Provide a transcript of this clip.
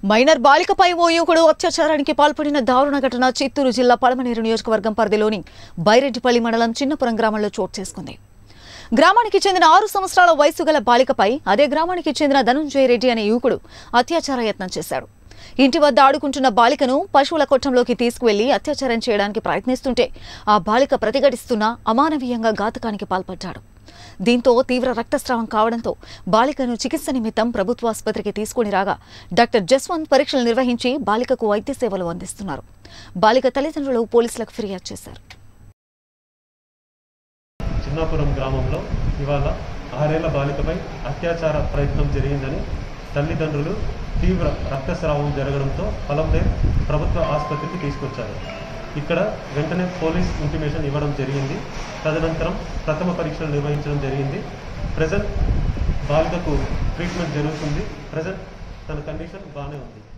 minor బాలికపై ఓ యువకుడు అత్యాచారానికి పాల్పడిన దారుణ ఘటన చిత్తూరు జిల్లా పడమనేరు నియోజకవర్గం పరిధిలోని బైరెడ్డిపల్లి మండలం చిన్నపురం గ్రామంలో చోటు చేసుకుంది గ్రామానికి చెందిన ఆరు సంవత్సరాల వయసు గల బాలికపై అదే గ్రామానికి చెందిన ధనుంజయ రెడ్డి అనే యువకుడు అత్యాచార యత్నం చేశాడు ఇంటి వద్ద ఆడుకుంటున్న బాలికను పశువుల కొట్టంలోకి తీసుకువెళ్లి అత్యాచారం చేయడానికి ప్రయత్నిస్తుంటే ఆ బాలిక ప్రతిఘటిస్తున్న అమానవీయంగా ఘాతకానికి పాల్పడ్డాడు దీంతో తీవ్ర రక్తస్రావం కావడంతో బాలికను చికిత్స నిమిత్తం ప్రభుత్వ ఆసుపత్రికి తీసుకుని రాగా డాక్టర్ జస్వంత్ పరీక్షలు నిర్వహించి బాలికకు వైద్య సేవలు అందిస్తున్నారు బాలిక తల్లిదండ్రులు పోలీసులకు ఫిర్యాదు చేశారు చిన్నాపురం గ్రామంలో ఇవాళ ఆరేళ్ల బాలికపై అత్యాచార ప్రయత్నం జరిగిందని తల్లిదండ్రులు తీవ్ర రక్తస్రావం జరగడంతో పొలందేర్ ప్రభుత్వ ఆసుపత్రికి తీసుకొచ్చారు ఇక్కడ వెంటనే పోలీస్ ఇంటిమేషన్ ఇవ్వడం జరిగింది తదనంతరం ప్రథమ పరీక్షలు నిర్వహించడం జరిగింది ప్రజెంట్ బాలికకు ట్రీట్మెంట్ జరుగుతుంది ప్రజెంట్ తన కండిషన్ బాగానే ఉంది